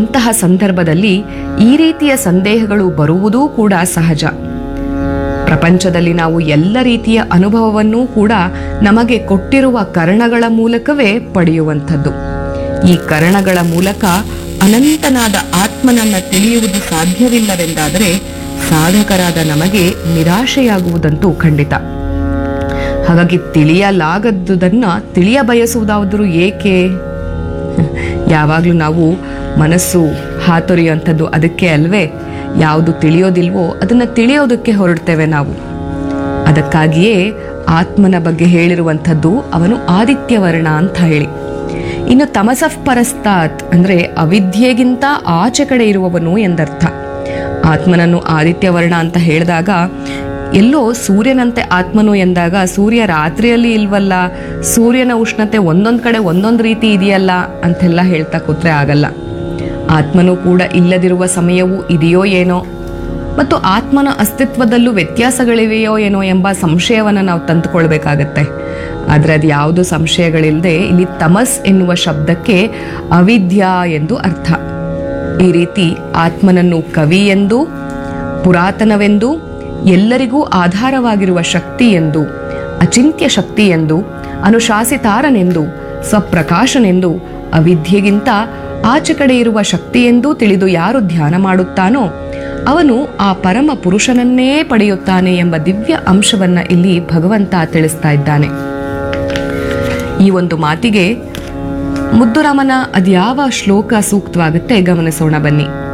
ಅಂತಹ ಸಂದರ್ಭದಲ್ಲಿ ಈ ರೀತಿಯ ಸಂದೇಹಗಳು ಬರುವುದೂ ಕೂಡ ಸಹಜ ಪ್ರಪಂಚದಲ್ಲಿ ನಾವು ಎಲ್ಲ ರೀತಿಯ ಅನುಭವವನ್ನೂ ಕೂಡ ನಮಗೆ ಕೊಟ್ಟಿರುವ ಕರಣಗಳ ಮೂಲಕವೇ ಪಡೆಯುವಂಥದ್ದು ಈ ಕರಣಗಳ ಮೂಲಕ ಅನಂತನಾದ ಆತ್ಮನನ್ನ ತಿಳಿಯುವುದು ಸಾಧ್ಯವಿಲ್ಲವೆಂದಾದರೆ ಸಾಧಕರಾದ ನಮಗೆ ನಿರಾಶೆಯಾಗುವುದಂತೂ ಖಂಡಿತ ಹಾಗಾಗಿ ತಿಳಿಯಲಾಗದ್ದುದನ್ನ ತಿಳಿಯ ಬಯಸುವುದಾದರೂ ಏಕೆ ಯಾವಾಗಲೂ ನಾವು ಮನಸ್ಸು ಹಾತೊರೆಯುವಂಥದ್ದು ಅದಕ್ಕೆ ಅಲ್ವೇ ಯಾವುದು ತಿಳಿಯೋದಿಲ್ವೋ ಅದನ್ನು ತಿಳಿಯೋದಕ್ಕೆ ಹೊರಡ್ತೇವೆ ನಾವು ಅದಕ್ಕಾಗಿಯೇ ಆತ್ಮನ ಬಗ್ಗೆ ಹೇಳಿರುವಂಥದ್ದು ಅವನು ಆದಿತ್ಯವರ್ಣ ಅಂತ ಹೇಳಿ ಇನ್ನು ತಮಸಫ್ ಪರಸ್ತಾತ್ ಅಂದರೆ ಅವಿದ್ಯೆಗಿಂತ ಆಚೆ ಕಡೆ ಇರುವವನು ಎಂದರ್ಥ ಆತ್ಮನನ್ನು ಆದಿತ್ಯವರ್ಣ ಅಂತ ಹೇಳಿದಾಗ ಎಲ್ಲೋ ಸೂರ್ಯನಂತೆ ಆತ್ಮನು ಎಂದಾಗ ಸೂರ್ಯ ರಾತ್ರಿಯಲ್ಲಿ ಇಲ್ವಲ್ಲ ಸೂರ್ಯನ ಉಷ್ಣತೆ ಒಂದೊಂದು ಕಡೆ ಒಂದೊಂದು ರೀತಿ ಇದೆಯಲ್ಲ ಅಂತೆಲ್ಲ ಹೇಳ್ತಾ ಕೂತ್ರೆ ಆಗಲ್ಲ ಆತ್ಮನು ಕೂಡ ಇಲ್ಲದಿರುವ ಸಮಯವೂ ಇದೆಯೋ ಏನೋ ಮತ್ತು ಆತ್ಮನ ಅಸ್ತಿತ್ವದಲ್ಲೂ ವ್ಯತ್ಯಾಸಗಳಿವೆಯೋ ಏನೋ ಎಂಬ ಸಂಶಯವನ್ನು ನಾವು ತಂದುಕೊಳ್ಬೇಕಾಗತ್ತೆ ಆದರೆ ಅದು ಯಾವುದು ಸಂಶಯಗಳಿಲ್ಲದೆ ಇಲ್ಲಿ ತಮಸ್ ಎನ್ನುವ ಶಬ್ದಕ್ಕೆ ಅವಿದ್ಯಾ ಎಂದು ಅರ್ಥ ಈ ರೀತಿ ಆತ್ಮನನ್ನು ಕವಿ ಎಂದು ಪುರಾತನವೆಂದು ಎಲ್ಲರಿಗೂ ಆಧಾರವಾಗಿರುವ ಶಕ್ತಿ ಎಂದು ಅಚಿಂತ್ಯ ಶಕ್ತಿ ಎಂದು ಅನುಶಾಸಿತಾರನೆಂದು ಸ್ವಪ್ರಕಾಶನೆಂದು ಅವಿದ್ಯೆಗಿಂತ ಆಚೆ ಕಡೆ ಇರುವ ಶಕ್ತಿಯೆಂದೂ ತಿಳಿದು ಯಾರು ಧ್ಯಾನ ಮಾಡುತ್ತಾನೋ ಅವನು ಆ ಪರಮ ಪುರುಷನನ್ನೇ ಪಡೆಯುತ್ತಾನೆ ಎಂಬ ದಿವ್ಯ ಅಂಶವನ್ನ ಇಲ್ಲಿ ಭಗವಂತ ತಿಳಿಸ್ತಾ ಇದ್ದಾನೆ ಈ ಒಂದು ಮಾತಿಗೆ ಮುದ್ದುರಾಮನ ಅದ್ಯಾವ ಶ್ಲೋಕ ಸೂಕ್ತವಾಗುತ್ತೆ ಗಮನಿಸೋಣ ಬನ್ನಿ